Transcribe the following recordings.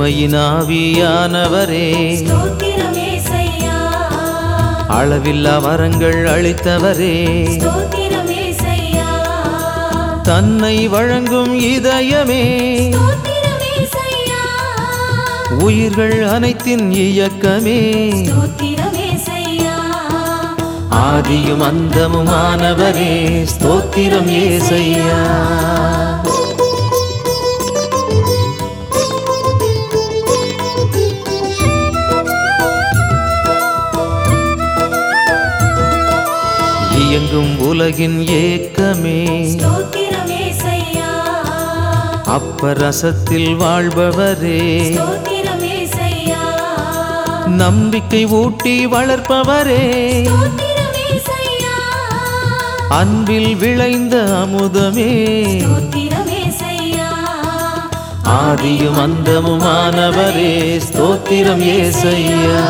உண்மையின் ஆவியானவரே ஸ்தோத்திரம் ஏசையா அளவில்லா வரங்கள் அளித்தவரே ஸ்தோத்திரம் ஏசையா தன்னை வழங்கும் இதயமே ஸ்தோத்திரம் ஏசையா உயிர்கள் அனைத்தின் இயக்கமே ஸ்தோத்திரம் ஏசையா ஆதியும் அந்தமுமானவரே ஸ்தோத்திரம் ஏசையா இயங்கும் உலகின் ஏக்கமே ஸ்தோத்திரம் ஏசையா அப்பரசத்தில் வாழ்பவரே ஸ்தோத்திரம் ஏசையா நம்பிக்கை ஊட்டி வளர்ப்பவரே ஸ்தோத்திரம் ஏசையா அன்பில் விளைந்த அமுதமே ஸ்தோத்திரம் ஏசையா ஆதியும் அந்தமுமானவரே ஸ்தோத்திரம் ஏசையா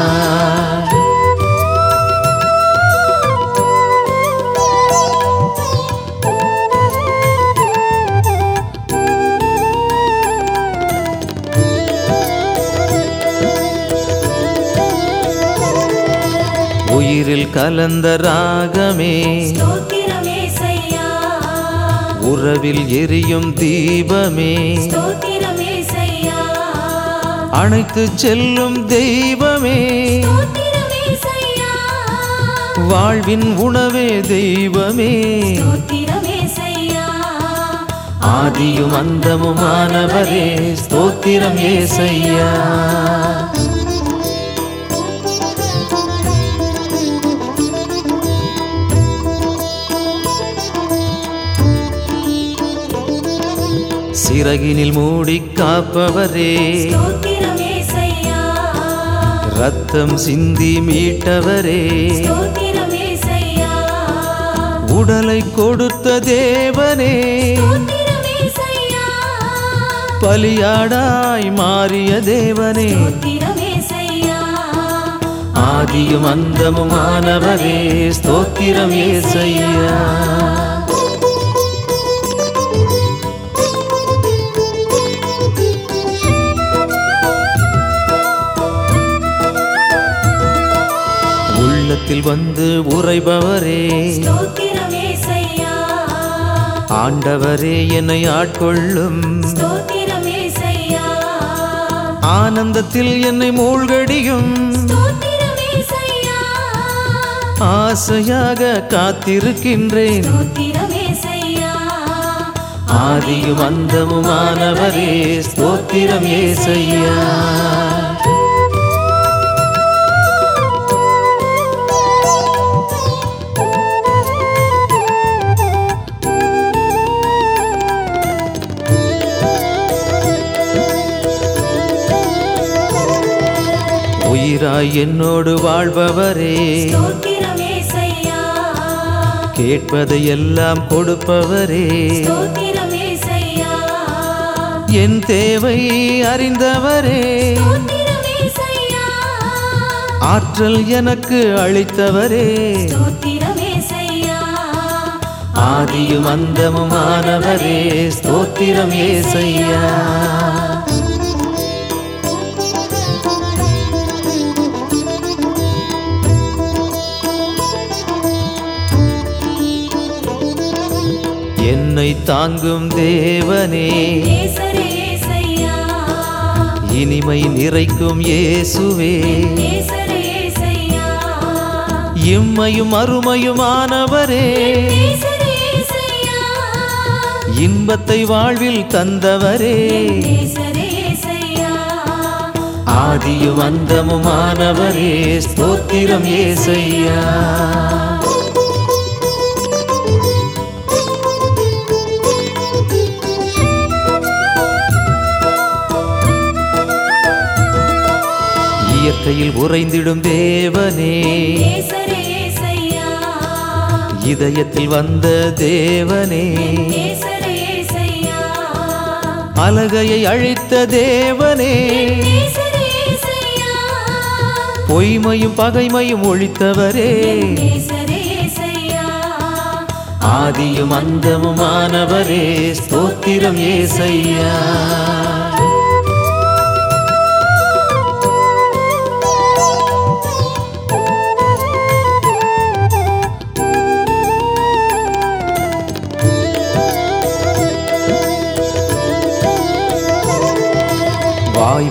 உயிரில் கலந்த ராகமே ஸ்தோத்திரம் ஏசையா உறவில் எரியும் தீபமே ஸ்தோத்திரம் ஏசையா அணைத்து செல்லும் தெய்வமே ஸ்தோத்திரம் ஏசையா வாழ்வின் உணவே தெய்வமே ஸ்தோத்திரம் ஏசையா ஆதியும் அந்தமுமானவரே ஸ்தோத்திரம் ஏசையா சிறகினில் மூடி காப்பவரே ஸ்தோத்திரம் ஏசையா ரத்தம் சிந்தி மீட்டவரே ஸ்தோத்திரம் ஏசையா உடலை கொடுத்த தேவனே ஸ்தோத்திரம் ஏசையா பலியாடாய் மாறிய தேவனே ஸ்தோத்திரம் ஏசையா ஆதியும் அந்தமுமானவரே ஸ்தோத்திரம் ஏசையா உள்ளத்தில் வந்து உறைபவரே ஸ்தோத்திரம் ஏசையா ஆண்டவரே என்னை ஆட்கொள்ளும் ஸ்தோத்திரம் ஏசையா ஆனந்தத்தில் என்னை மூழ்கடியும் ஸ்தோத்திரம் ஏசையா ஆசையாக காத்திருக்கின்றேன் ஸ்தோத்திரம் ஏசையா ஆதியும் அந்தமுமானவரே ஸ்தோத்திரம் ஏசையா உயிராய் என்னோடு வாழ்பவரே ஸ்தோத்திரம் ஏசையா கேட்பதை எல்லாம் கொடுப்பவரே ஸ்தோத்திரம் ஏசையா என் தேவை அறிந்தவரே ஸ்தோத்திரம் ஏசையா ஆற்றல் எனக்கு அளித்தவரே ஸ்தோத்திரம் ஏசையா ஆதியும் அந்தமுமானவரே ஸ்தோத்திரம் ஏசையா என்னை தாங்கும் தேவனே நேசரே ஏசையா இனிமை நிறைக்கும் இயேசுவே நேசரே ஏசையா இம்மையும் அருமையுமானவரே நேசரே ஏசையா இன்பத்தை வாழ்வில் தந்தவரே நேசரே ஏசையா ஆதியும் அந்தமுமானவரே ஸ்தோத்திரம் ஏசையா இயற்கையில் உறைந்திடும் தேவனே நேசரே ஏசையா இதயத்தில் வந்த தேவனே நேசரே ஏசையா அலகையை அழித்த தேவனே நேசரே ஏசையா பொய்மையும் பகைமையும் ஒழித்தவரே நேசரே ஏசையா ஆதியும் அந்தமுமானவரே ஸ்தோத்திரம் ஏசையா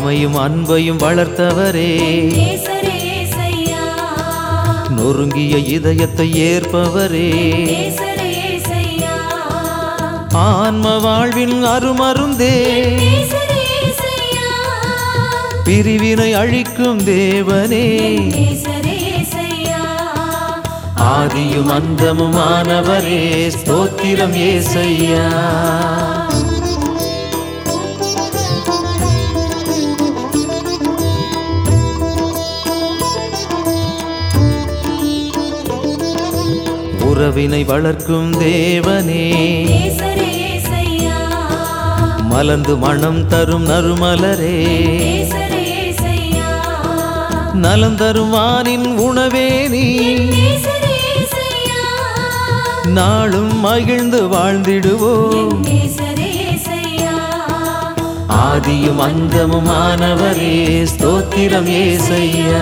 தாய்மையும் அன்பையும் வளர்த்தவரே நேசரே ஏசையா நொறுங்கிய இதயத்தை ஏற்பவரே நேசரே ஏசையா ஆன்ம வாழ்வின் அருமருந்தே நேசரே ஏசையா பிரிவினை அழிக்கும் தேவனே நேசரே ஏசையா ஆதியும் அந்தமுமானவரே ஸ்தோத்திரம் ஏசையா உறவினை வளர்க்கும் தேவனே நேசரே ஏசையா மலர்ந்து மனம் தரும் நறுமலரே நேசரே ஏசையா நலம் தரும் வானின் உணவே நீ நேசரே ஏசையா நாளும் மகிழ்ந்து வாழ்ந்திடுவோம் நேசரே ஏசையா ஆதியும் அந்தமுமானவரே ஸ்தோத்திரம் ஏசையா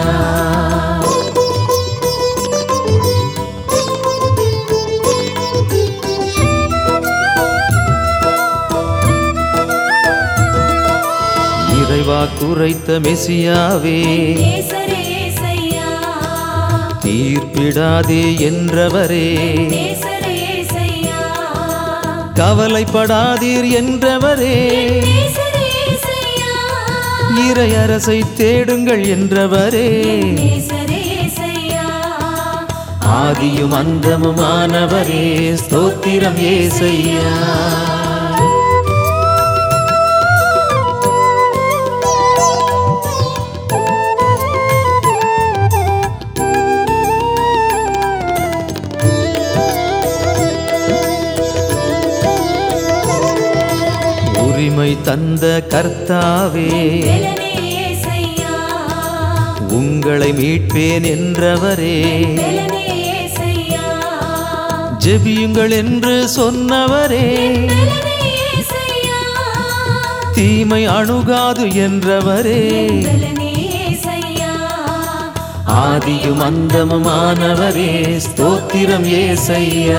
இறைவா குறைத்த மெசியாவே நேசரே ஏசையா தீர்ப்பிடாதே என்றவரே நேசரே ஏசையா கவலைப்படாதீர் என்றவரே நேசரே ஏசையா இறையரசை தேடுங்கள் என்றவரே நேசரே ஏசையா ஆதியும் அந்தமுமானவரே ஸ்தோத்திரம் ஏசையா உரிமை தந்த கர்த்தாவே வெலனே ஏசையா உங்களை மீட்பேன் என்றவரே வெலனே ஏசையா ஜெபியுங்கள் என்று சொன்னவரே வெலனே ஏசையா தீமை அணுகாது என்றவரே வெலனே ஏசையா ஆதியும் அந்தமுமானவரே ஸ்தோத்திரம் ஏசையா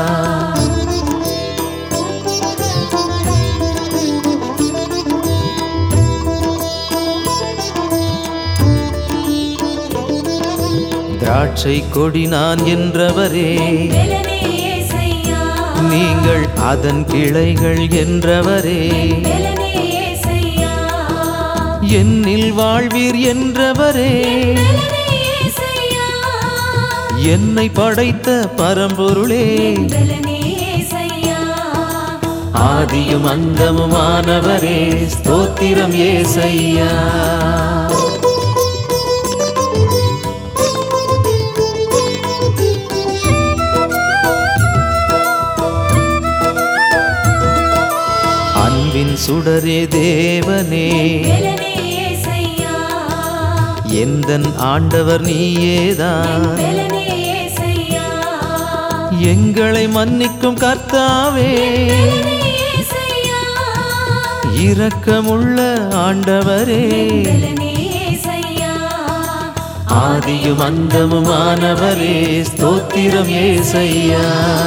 திராட்சை கொடி நான் என்றவரே வெலனே ஏசையா நீங்கள் அதன் கிளைகள் என்றவரே வெலனே ஏசையா என்னில் வாழ்வீர் என்றவரே வெலனே ஏசையா என்னை படைத்த பரம்பொருளே வெலனே ஏசையா ஆதியும் அந்தமுமானவரே ஸ்தோத்திரம் ஏசையா அன்பின் சுடரே தேவனே வெலனே ஏசையா எந்தன் ஆண்டவர் நீயேதான் வெலனே ஏசையா எங்களை மன்னிக்கும் கர்த்தாவே வெலனே ஏசையா இரக்கமுள்ள ஆண்டவரே வெலனே ஏசையா ஆதியும் அந்தமுமானவரே ஸ்தோத்திரம் ஏசையா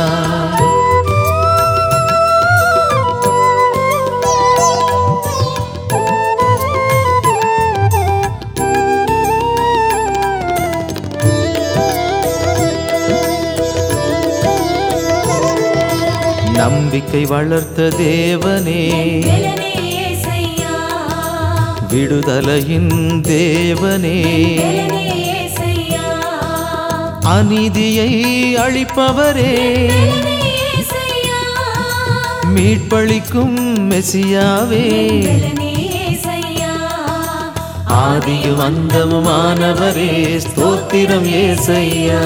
நம்பிக்கை வளர்த்த தேவனே வெலனே ஏசையா விடுதலையின் தேவனே வெலனே ஏசையா அநீதியை அழிப்பவரே வெலனே ஏசையா மீட்பளிக்கும் மெசியாவே வெலனே ஏசையா ஆதியும் அந்தமுமானவரே ஸ்தோத்திரம் ஏசையா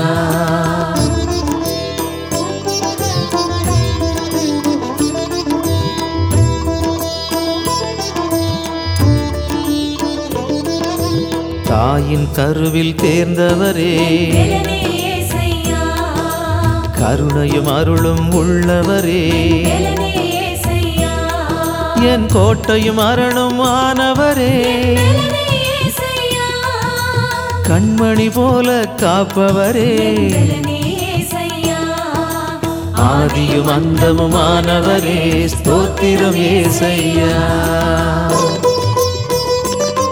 தாயின் கருவில் தேர்ந்தவரே வெலனே ஏசையா கருணையும் அருளும் உள்ளவரே வெலனே ஏசையா என் கோட்டையும் அரணும் ஆனவரே வெலனே ஏசையா கண்மணி போல காப்பவரே வெலனே ஏசையா ஆதியும் அந்தமுமானவரே ஸ்தோத்திரம் ஏசையா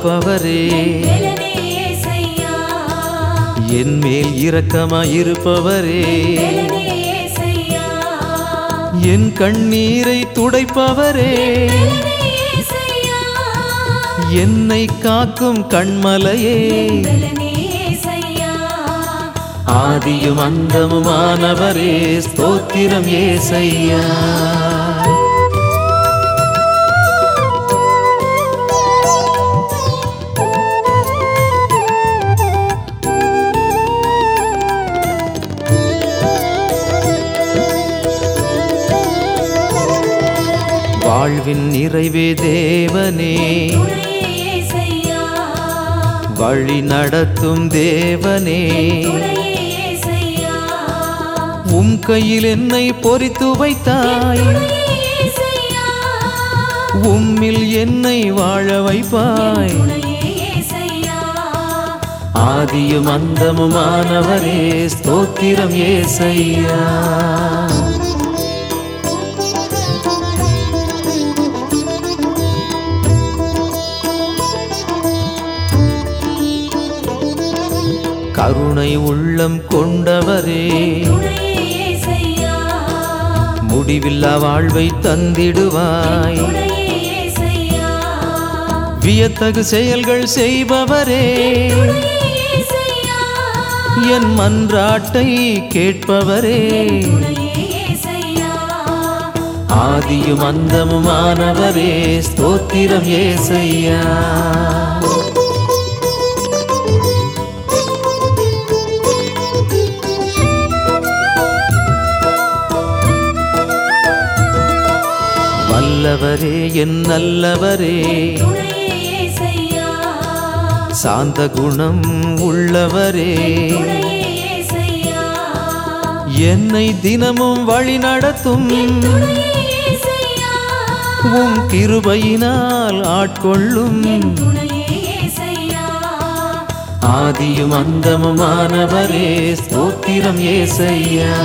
காப்பவரே வேலனே ஏசையா என் மேல் இரக்கமாயிருப்பவரே வேலனே ஏசையா என் கண்ணீரை துடைப்பவரே வேலனே ஏசையா என்னை காக்கும் கண்மலையே வேலனே ஏசையா ஆதியும் அந்தமுமானவரே ஸ்தோத்திரம் ஏசையா வாழ்வின் நிறைவே தேவனே துணையே ஏசையா வழி நடத்தும் தேவனே துணையே ஏசையா உம் கையில் என்னை பொறித்து வைத்தாய் துணையே ஏசையா உம்மில் என்னை வாழ வைப்பாய் துணையே ஏசையா ஆதியும் அந்தமுமானவரே ஸ்தோத்திரம் ஏசையா கருணை உள்ளம் கொண்டவரே துணையே ஏசையா முடிவில்லா வாழ்வை தந்திடுவாய் துணையே ஏசையா வியத்தகு செயல்கள் செய்பவரே துணையே ஏசையா என் மன்றாட்டை கேட்பவரே துணையே ஏசையா ஆதியும் அந்தமுமானவரே ஸ்தோத்திரம் ஏசையா வல்லவரே என் நல்லவரே துணையே ஏசையா சாந்த குணம் உள்ளவரே துணையே ஏசையா என்னை தினமும் வழி நடத்தும் துணையே ஏசையா உம் கிருபையினால் ஆட்கொள்ளும் துணையே ஏசையா ஆதியும் அந்தமுமானவரே ஸ்தோத்திரம் ஏசையா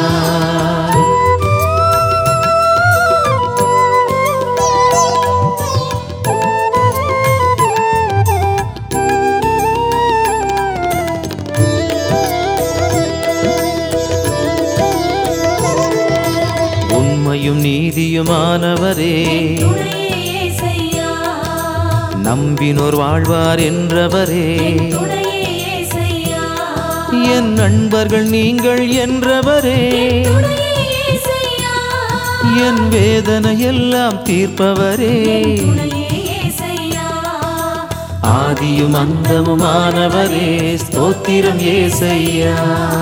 உண்மையும் நீதியுமானவரே துணையே ஏசையா நம்பினோர் வாழ்வார் என்றவரே துணையே ஏசையா என் நண்பர்கள் நீங்கள் என்றவரே துணையே ஏசையா என் வேதனையெல்லாம் தீர்ப்பவரே துணையே ஏசையா ஆதியும் அந்தமுமானவரே ஸ்தோத்திரம் ஏசையா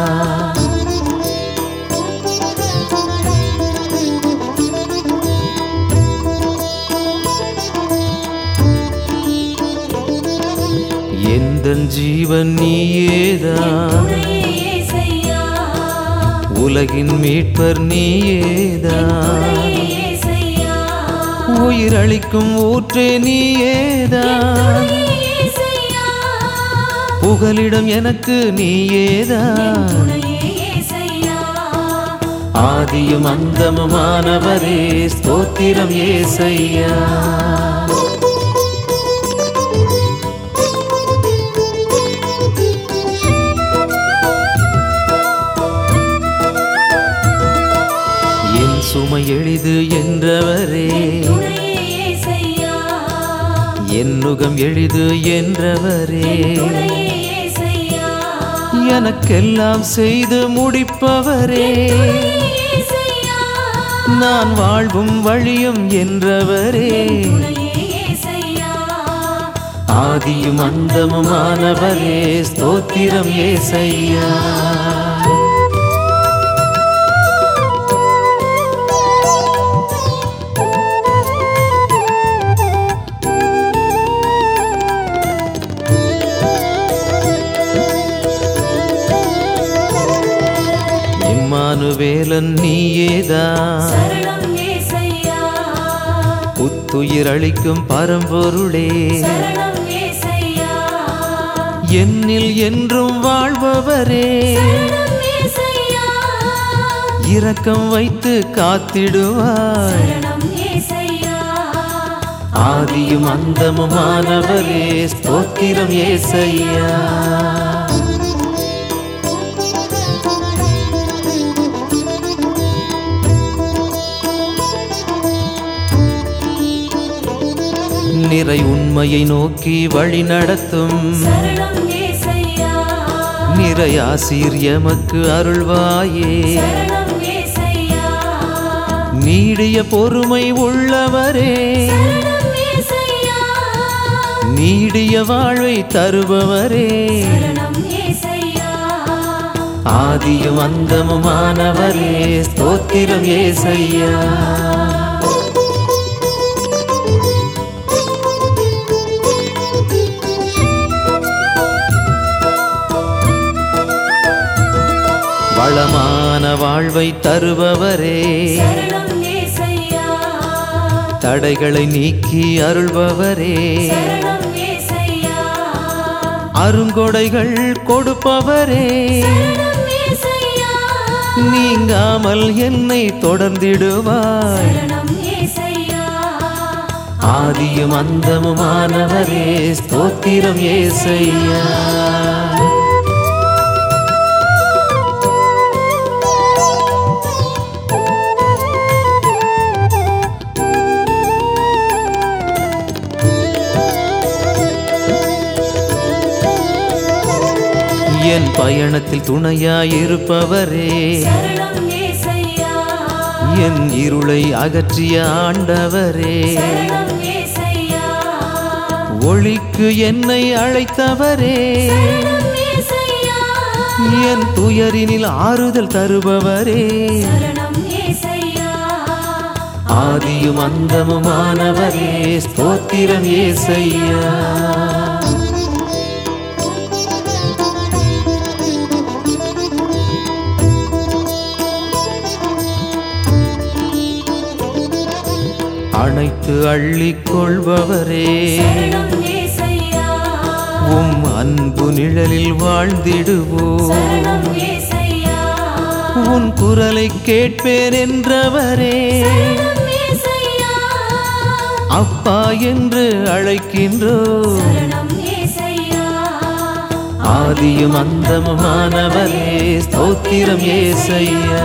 எந்த ஜீவன் நீயேதான் துணையே ஏசையா உலகின் மீட்பர் நீயேதான் துணையே ஏசையா உயிரளிக்கும் ஊற்றே நீயேதான் துணையே ஏசையா புகலிடம் எனக்கு நீயேதான் துணையே ஏசையா ஆதியும் அந்தமுமானவரே ஸ்தோத்திரம் ஏசையா என் சுமை எளிது என்றவரே துணையே ஏசையா என் நுகம் எளிது என்றவரே துணையே ஏசையா எனக்கெல்லாம் செய்து முடிப்பவரே ஏசையா நான் வாழ்வும் வழியும் என்றவரே துணையே ஏசையா ஆதியும் அந்தமுமானவரே ஸ்தோத்திரம் ஏசையா இம்மானுவேலன் நீயேதான் சரணம் ஏசையா புத்துயிர் அளிக்கும் பரம்பொருளே சரணம் ஏசையா என்னில் என்றும் வாழ்பவரே சரணம் ஏசையா இரக்கம் வைத்து காத்திடுவாய் சரணம் ஏசையா ஆதியும் அந்தமுமானவரே ஸ்தோத்திரம் ஏசையா நிறை உண்மையை நோக்கி வழி நடத்தும் சரணம் ஏசையா நிறை ஆசீர் எமக்கு அருள்வாயே சரணம் ஏசையா நீடிய பொறுமை உள்ளவரே சரணம் ஏசையா நீடிய வாழ்வை தருபவரே சரணம் ஏசையா ஆதியும் அந்தமுமானவரே ஸ்தோத்திரம் ஏசையா வளமான வாழ்வை தருபவரே சரணம் ஏசையா தடைகளை நீக்கி அருள்பவரே சரணம் ஏசையா அருங்கொடைகள் கொடுப்பவரே சரணம் ஏசையா நீங்காமல் என்னை தொடர்ந்திடுவாய் சரணம் ஏசையா ஆதியும் அந்தமுமானவரே ஸ்தோத்திரம் ஏசையா என் பயணத்தில் துணையாயிருப்பவரே சரணம் ஏசையா என் இருளை அகற்றிய ஆண்டவரே சரணம் ஏசையா ஒளிக்கு என்னை அழைத்தவரே சரணம் ஏசையா என் துயரினில் ஆறுதல் தருபவரே சரணம் ஏசையா ஆதியும் அந்தமுமானவரே ஸ்தோத்திரம் ஏசையா அனைத்து அள்ளிக் கொள்பவரே சரணம் ஏசையா உம் அன்பு நிழலில் வாழ்ந்திடுவோம் சரணம் ஏசையா உன் குரலை கேட்பேன் என்றவரே சரணம் ஏசையா அப்பா என்று அழைக்கின்றோ சரணம் ஏசையா ஆதியும் அந்தமுமானவரே ஸ்தோத்திரம் ஏசையா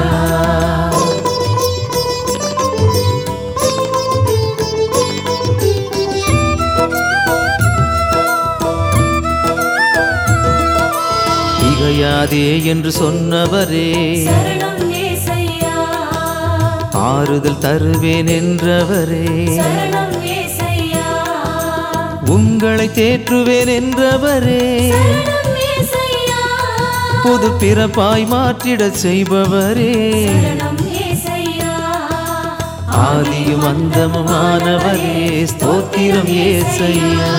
திகையாதே என்று சொன்னவரே சரணம் ஏசையா ஆறுதல் தருவேன் என்றவரே சரணம் ஏசையா உங்களை தேற்றுவேன் என்றவரே சரணம் ஏசையா புது பிறப்பாய் மாற்றிடச் செய்பவரே சரணம் ஏசையா ஆதியும் அந்தமுமானவரே ஸ்தோத்திரம் ஏசையா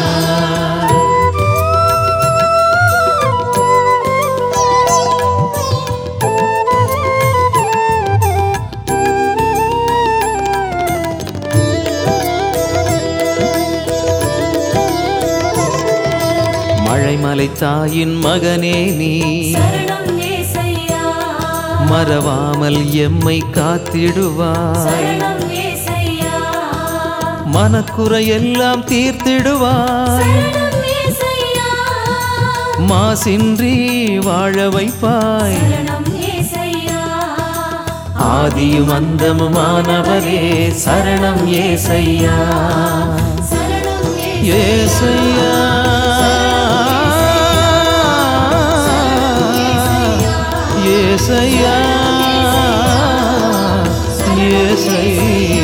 மழைமலை தாயின் மகனே நீ சரணம் ஏசையா மறவாமல் எம்மை காத்திடுவாய் சரணம் ஏசையா மனக்குறையெல்லாம் தீர்த்திடுவாய் சரணம் ஏசையா மாசின்றி வாழ வைப்பாய் சரணம் ஏசையா ஆதியும் அந்தமுமானவரே சரணம் ஏசையா சரணம் ஏசையா ஏசையா ஏசையா